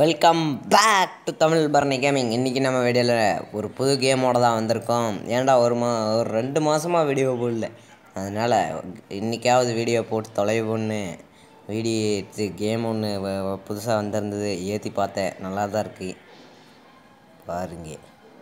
Welcome back to Tamil Bharani gaming இன்றைக்கி நம்ம வீடியோவில் ஒரு புது கேமோட தான் வந்திருக்கோம் ஏன்டா ஒரு மா ஒரு ரெண்டு மாதமாக வீடியோ போடல அதனால் இன்றைக்காவது வீடியோ போட்டு தொலைவுன்னு வீடியோ கேம் ஒன்று புதுசாக வந்திருந்தது ஏற்றி பார்த்தேன் நல்லா தான் இருக்குது பாருங்க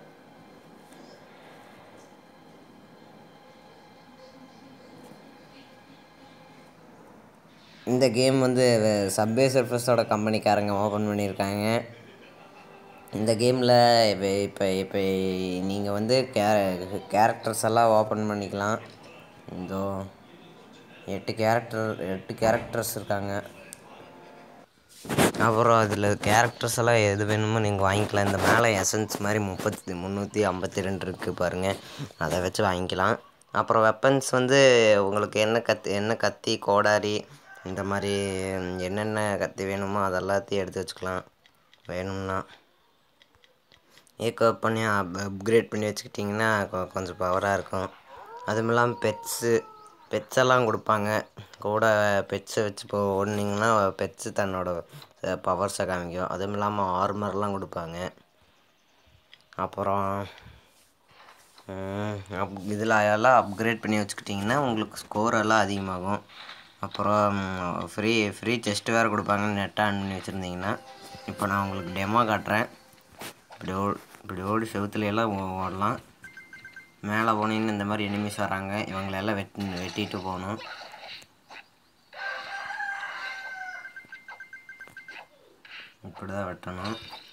இந்த கேம் வந்து சப்வே சர்ஃபஸோட கம்பெனிக்காரங்க ஓப்பன் பண்ணியிருக்காங்க இந்த கேமில் இப்போ இப்போ இப்போ நீங்கள் வந்து கே கேரக்டர்ஸ் எல்லாம் ஓப்பன் பண்ணிக்கலாம் இதோ எட்டு கேரக்டர் எட்டு கேரக்டர்ஸ் இருக்காங்க அப்புறம் அதில் கேரக்டர்ஸ் எல்லாம் எது வேணுமோ நீங்கள் வாங்கிக்கலாம் இந்த மேலே எசன்ஸ் மாதிரி முப்பத்தி முந்நூற்றி ஐம்பத்தி ரெண்டு இருக்குது பாருங்கள் அதை வச்சு வாங்கிக்கலாம் அப்புறம் வெப்பன்ஸ் வந்து உங்களுக்கு என்ன கத்தி என்ன கத்தி கோடாரி இந்த மாதிரி என்னென்ன கத்தி வேணுமோ அதெல்லாத்தையும் எடுத்து வச்சுக்கலாம் வேணும்னா ஏக்கப் பண்ணி அப் அப்கிரேட் பண்ணி வச்சுக்கிட்டிங்கன்னா கொ- கொஞ்சம் பவராக இருக்கும் அதுவும் இல்லாமல் பெட்ஸு பெட்ஸ் எல்லாம் கொடுப்பாங்க கூட பெட்ஸை வச்சு இப்போ ஓடுனீங்கன்னா பெட்ஸு தன்னோட பவர்ஸை காமிக்கும் அதுவும் இல்லாமல் ஆர்மர்லாம் கொடுப்பாங்க அப்புறம் அப் இதில் எல்லாம் அப்கிரேட் பண்ணி வச்சுக்கிட்டிங்கன்னா உங்களுக்கு ஸ்கோர் எல்லாம் அதிகமாகும் அப்புறம் ஃப்ரீ ஃப்ரீ செஸ்ட் வேறு கொடுப்பாங்க நெட்டாக ஆன் பண்ணி வச்சுருந்தீங்கன்னா இப்போ நான் உங்களுக்கு டெமோ காட்டுறேன் இப்படி ஓ இப்படி ஓடி செவுத்துல எல்லாம் ஓ- ஓடலாம் மேலே போனீங்கன்னா இந்த மாதிரி எனிமிஸ் வராங்க இவங்களெல்லாம் வெட்டி வெட்டிட்டு போகணும் இப்படி தான் வெட்டணும்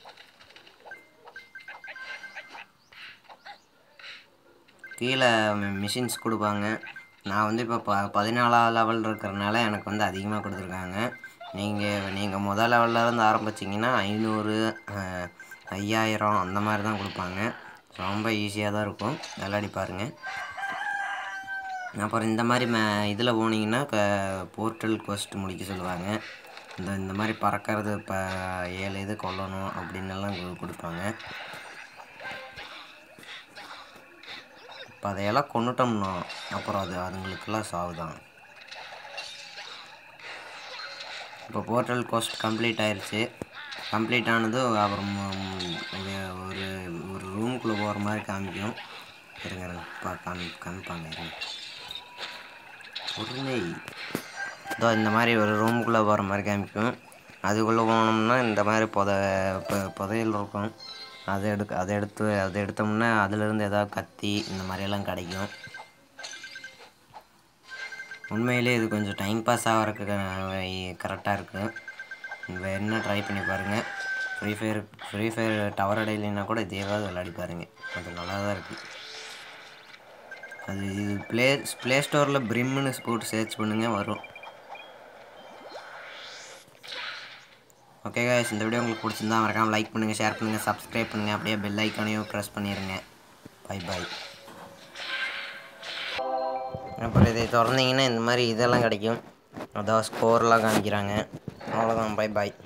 கீழே மிஷின்ஸ் கொடுப்பாங்க நான் வந்து இப்போ ப பதினாலாவது லெவல் இருக்கிறனால எனக்கு வந்து அதிகமாக கொடுத்துருக்காங்க நீங்கள் நீங்கள் முதல் லெவலில் இருந்து ஆரம்பிச்சிங்கன்னா ஐநூறு அஹ், ஐயாயிரம் அந்த மாதிரி தான் கொடுப்பாங்க ரொம்ப ஈஸியாக தான் இருக்கும் விளையாடி பாருங்கள் அப்புறம் இந்த மாதிரி மே இதில் போனீங்கன்னா க போர்ட்டல் கொஸ்ட் முடிக்க சொல்லுவாங்க இந்த இந்த மாதிரி பறக்கிறது இப்போ ஏழு இது கொல்லணும் அப்படின்னு எல்லாம் கு- கொடுப்பாங்க இப்போ அதையெல்லாம் கொண்டுட்டோம்னா அப்புறம் அது அதுங்களுக்கெல்லாம் சாவுதான் இப்போ போர்ட்டல் கோஸ்ட் கம்ப்ளீட் ஆயிருச்சு கம்ப்ளீட் ஆனதும் அப்புறம் ம், ஒரு ஒரு ஒரு ரூம்குள்ளே போகிற மாதிரி காமிக்கும் இருங்க இருங்க. பா காமி காமிப்பாங்க இருங்க பொறுமை இதோ இந்த மாதிரி ஒரு ரூமுக்குள்ளே போகிற மாதிரி காமிக்கும் அதுக்குள்ளே போனோம்னா இந்த மாதிரி புத பு- புதையல் இருக்கும் அதை எடுக்க அதை எடுத்து அதை எடுத்தோம்னா அதுலேருந்து ஏதாவது கத்தி இந்த மாதிரியெல்லாம் கிடைக்கும் உண்மையிலே இது கொஞ்சம் டைம் பாஸ் ஆகிறதுக்கு கரெக்டாக இருக்குது வேணுன்னா ட்ரை பண்ணி பாருங்கள் free fire free fire tower அடையிலைன்னா கூட இதேவாவது விளையாடி பாருங்கள் அது நல்லா தான் இருக்குது அது இது ப்ளே ப்ளே ஸ்டோரில் பிரிம்னு போட்டு சர்ச் பண்ணுங்கள் வரும் ஓகே guys இந்த வீடியோ உங்களுக்கு பிடிச்சிருந்தா மறக்காம லைக் பண்ணுங்கள் ஷேர் பண்ணுங்கள் சப்ஸ்கிரைப் பண்ணுங்கள் அப்படியே பெல் ஐக்கானையும் ப்ரெஸ் பண்ணிடுங்க பை பை அப்புறம் இதை திறந்தீங்கன்னா இந்த மாதிரி இதெல்லாம் கிடைக்கும் அதான் ஸ்கோர்லாம் காமிக்கிறாங்க அவ்வளோதான் பை பாய்